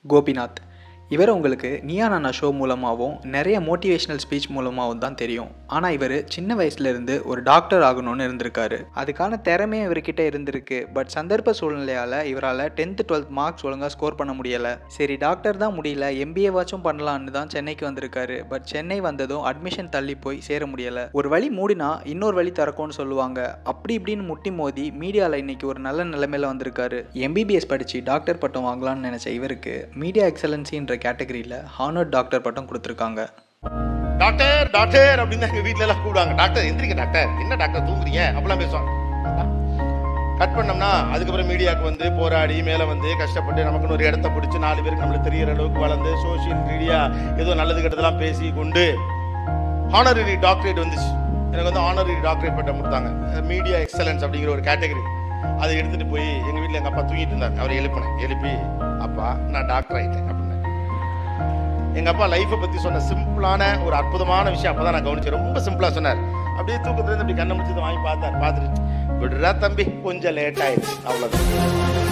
கோபிநாத் இவர் உங்களுக்கு நியா நானா ஷோ மூலமாகவும் நிறைய மோட்டிவேஷனல் ஸ்பீச் மூலமாகவும் தான் தெரியும் ஆனால் இவர் சின்ன வயசுலேருந்து ஒரு டாக்டர் ஆகணும்னு இருந்திருக்காரு அதுக்கான திறமையும் இவர்கிட்ட இருந்திருக்கு பட் சந்தர்ப்ப சூழ்நிலையால் இவரால் டென்த்து டுவெல்த் மார்க்ஸ் ஒழுங்காக ஸ்கோர் பண்ண முடியலை சரி டாக்டர் தான் முடியல எம்பிஏ வாச்சும் பண்ணலான்னு தான் சென்னைக்கு வந்திருக்காரு பட் சென்னை வந்ததும் அட்மிஷன் தள்ளி போய் சேர முடியலை ஒரு வழி மூடினா இன்னொரு வழி திறக்கும்னு சொல்லுவாங்க அப்படி இப்படின்னு முட்டி மோதி மீடியாவில் இன்னைக்கு ஒரு நல்ல நிலைமையில வந்திருக்காரு எம்பிபிஎஸ் படித்து டாக்டர் பட்டம் வாங்கலாம்னு நினச்ச இவருக்கு மீடியா எக்ஸலன்சின்ற கேட்டகரியில் ஹானர்ட் டாக்டர் பட்டம் கொடுத்துருக்காங்க டாக்டர் டாக்டர் அப்படின்னு தான் எங்க வீட்ல எல்லாம் கூப்பிடுவாங்க டாக்டர் எந்திரிக்க டாக்டர் என்ன டாக்டர் தூங்குறீங்க அப்படிலாம் பேசுவாங்க கட் பண்ணோம்னா அதுக்கப்புறம் மீடியாவுக்கு வந்து போராடி மேலே வந்து கஷ்டப்பட்டு நமக்குன்னு ஒரு இடத்த பிடிச்சி நாலு பேருக்கு நம்மளுக்கு தெரியற அளவுக்கு வளர்ந்து சோஷியல் மீடியா ஏதோ நல்லது கெட்டதெல்லாம் பேசி கொண்டு ஹானரரி டாக்டரேட் வந்துச்சு எனக்கு வந்து ஹானரரி டாக்டரேட் பட்டம் கொடுத்தாங்க மீடியா எக்ஸலன்ஸ் அப்படிங்கிற ஒரு கேட்டகரி அதை எடுத்துட்டு போய் எங்க வீட்டில் எங்க அப்பா தூங்கிட்டு இருந்தார் அவரை எழுப்பினேன் எழுப்பி அப்பா நான் டாக்டர் ஆயிட்டேன் அப்படின்னு எங்க அப்பா லைஃப்பை பத்தி சொன்ன சிம்பிளான ஒரு அற்புதமான விஷயம் அப்பதான் நான் கவனிச்சேன் ரொம்ப சிம்பிளா சொன்னார் அப்படியே தூக்கத்துல இருந்து அப்படி கண்ணை முடிச்சு வாங்கி பார்த்தார் பார்த்துட்டு விடுறா தம்பி கொஞ்சம் லேட் ஆயிடுச்சு அவ்வளவுதான்